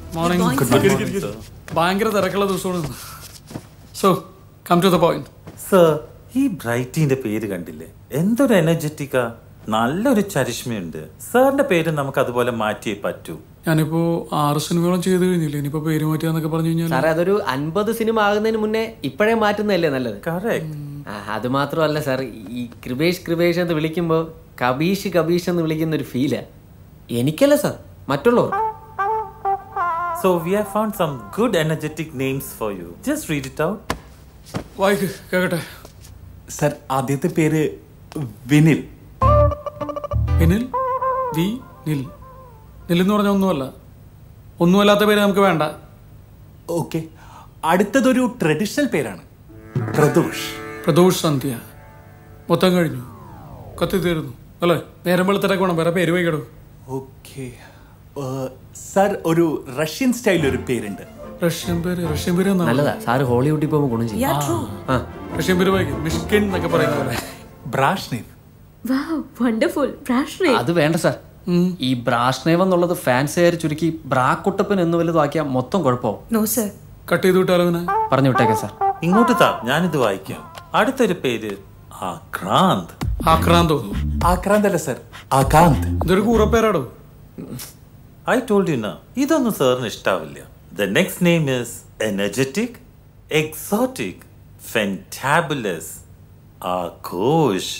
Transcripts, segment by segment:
Morning ഭയങ്കര തിരക്കുള്ള ദിവസമാണ് so come to the point sir ഈ ബ്രൈറ്റിന്റെ പേര് കണ്ടില്ലേ എന്തൊരു എനർജറ്റിക്കാ നല്ലൊരു ചരിഷ്മയുണ്ട് സാറിന്റെ പേര് നമുക്ക് അതുപോലെ മാറ്റിയേ പറ്റൂ ഞാനിപ്പോ ആറ് സിനിമകളും ചെയ്ത് കഴിഞ്ഞില്ലേ ഇനിയിപ്പോ പേര് മാറ്റിയാന്നൊക്കെ പറഞ്ഞു കഴിഞ്ഞാൽ സാറേ അതൊരു അൻപത് സിനിമ ആകുന്നതിന് മുന്നേ ഇപ്പോഴേ മാറ്റുന്നതല്ലേ നല്ലത് കറക്റ്റ് ആ, അത് മാത്രമല്ല സാർ ഈ കൃപേഷ് കൃപേഷ് എന്ന് വിളിക്കുമ്പോൾ കബീഷ് കബീഷ് എന്ന് വിളിക്കുന്ന ഒരു ഫീലാ എനിക്കല്ല സാർ മറ്റുള്ളവർ so we have found some good energetic names for you just read it out വായിക്ക് കേക്കട്ടെ സർ ആദ്യത്തെ പേര് വിനിൽ വിനിൽ വി നിൽ നിൽ എന്ന് പറഞ്ഞ ഒന്നുമല്ല ഒന്നുമല്ലാത്ത പേര് നമുക്ക് വേണ്ട ഓക്കെ അടുത്തതൊരു ട്രഡീഷണൽ പേരാണ് പ്രദോഷ് പ്രദോഷ് സന്ധ്യ മൊത്തം കഴിഞ്ഞു കത്തി തീർന്നു അല്ലേ നേരം വെളുത്തിട്ടൊക്കെ വേണം വേറെ പേര് വൈകിടും ഓക്കെ സർ ഒരു റഷ്യൻ സ്റ്റൈൽ ഒരു പേരുണ്ട് റഷ്യൻ പേര് റഷ്യൻ പേര് എന്നാ നല്ലതാ സാറ് ഹോളിവുഡിൽ പോകുമ്പോൾ ഗുണം ചെയ്യും ആ റഷ്യൻ പേര് വായിക്കും മിഷ്കിൻ എന്നൊക്കെ പറയുന്ന പോലെ ബ്രാഷ്നേവ് വാവ് വണ്ടർഫുൾ പ്രാഷ്ണേ അത് വേണ്ട സാർ ഈ ബ്രാഷ്നേവ് എന്നുള്ളത് ഫാൻസുകാർ ചുരുക്കി ബ്രാക്കുട്ടപ്പൻ എന്ന് വല്ലതും ആക്കിയാൽ മൊത്തം കുഴപ്പമാവും നോ സർ കട്ട് ചെയ്ത് വിട്ടാലോ അവനെ പറഞ്ഞു വിട്ടേക്കാം സാർ ഇങ്ങോട്ട് താ ഞാനിത് വായിക്കാം അടുത്തൊരു പേര് ആക്രാന്ത് ആക്രാന്ത് തോന്നുന്നു ആക്രാന്ത് അല്ല സർ ആകാന്ത് ഇതൊരു കൂറപ്പേരാടോ ഐ ടോൾഡ് യു നോ ഇതൊന്നും സാറിന് ഇഷ്ടാവില്ല the next name is energetic exotic fantabulous Aghosh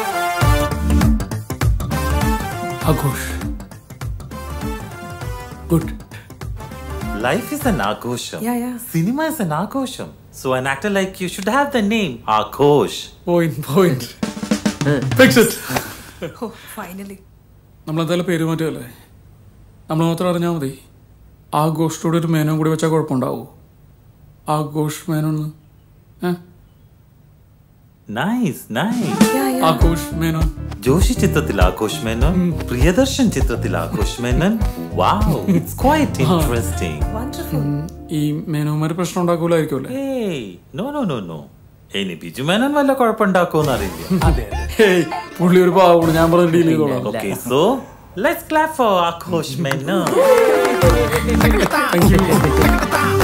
Aghosh good Life is an ആഘോഷം Yeah, yeah. Cinema is an ആഘോഷം So an actor like you should have the name Aghosh point point fix it oh finally നമ്മളെന്തായാലും പേര് മാറ്റുമല്ലേ നമ്മൾ മാത്രം അറിഞ്ഞാൽ മതി ആഘോഷത്തോടെ ഒരു മേനോൻ കൂടി വെച്ചാൽ കുഴപ്പമുണ്ടാവോ ആഘോഷ് മേനോന്ന് ഏ നൈസ് നൈസ് ആഘോഷ് മേനോൻ ജോഷി ചിത്രത്തിൽ ആഘോഷ് മേനോൻ പ്രിയദർശൻ ചിത്രത്തിൽ Aghosh Menon wow it's quite interesting wonderful ഈ മേനോന്മാര് പ്രശ്നം ഉണ്ടാക്കൂലായിരിക്കും അല്ലേ ഏയ് നോ നോ നോ നോ ഇനി ബിജു മേനോൻ വല്ല കുഴപ്പമുണ്ടാക്കുമെന്ന് അറിയില്ല അതെ അതെ ഹേയ് പുള്ളി ഒരു പാവമാണ് ഞാൻ പറഞ്ഞ് ഡീൽ ചെയ്തോളാം okay so let's clap for Aghosh Menon thank you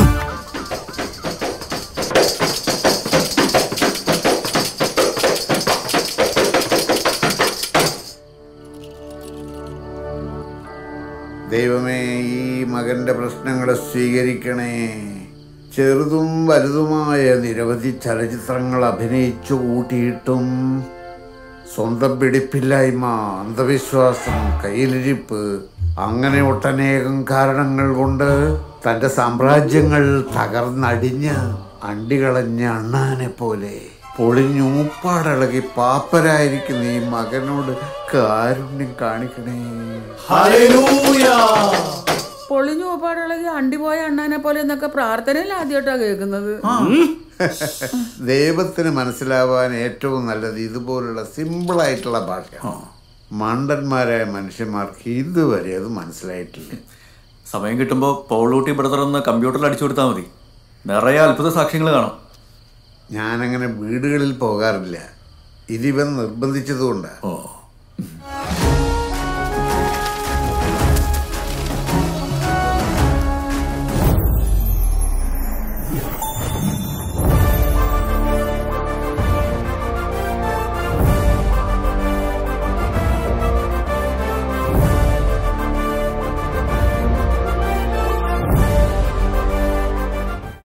ദൈവമേ ഈ മകന്റെ പ്രശ്നങ്ങളെ സ്വീകരിക്കണേ ചെറുതും വലുതുമായ നിരവധി ചലച്ചിത്രങ്ങൾ അഭിനയിച്ചു കൂട്ടിയിട്ടും സ്വന്തം പിടിപ്പില്ലായ്മ അന്ധവിശ്വാസം കയ്യിലിരിപ്പ് അങ്ങനെ ഒട്ടനേകം കാരണങ്ങൾ കൊണ്ട് തൻ്റെ സാമ്രാജ്യങ്ങൾ തകർന്നടിഞ്ഞ് അണ്ടികളഞ്ഞ അണ്ണാനെ പോലെ പൊളിഞ്ഞൂപ്പാടിളകി പാപ്പരായിരിക്കുന്ന ഈ മകനോട് കാരുണ്യം കാണിക്കണേ പൊളിഞ്ഞു പോപ്പാടുള്ളത് അണ്ടിപോയ അണ്ണാനെ പോലെ എന്നൊക്കെ പ്രാർത്ഥനയിൽ ആദ്യമായിട്ടാ കേൾക്കുന്നത് ദൈവത്തിന് മനസ്സിലാവാൻ ഏറ്റവും നല്ലത് ഇതുപോലുള്ള സിമ്പിളായിട്ടുള്ള ഭാഷ മണ്ടന്മാരായ മനുഷ്യന്മാർക്ക് ഇതുവരെ അത് മനസ്സിലായിട്ടില്ല സമയം കിട്ടുമ്പോൾ പോളൂട്ടി ബ്രദർ ഒന്ന് കമ്പ്യൂട്ടറിൽ അടിച്ചു കൊടുത്താൽ മതി നിറയെ അത്ഭുത സാക്ഷ്യങ്ങൾ കാണാം ഞാനങ്ങനെ വീടുകളിൽ പോകാറില്ല ഇതിവൻ നിർബന്ധിച്ചതുകൊണ്ടാണ്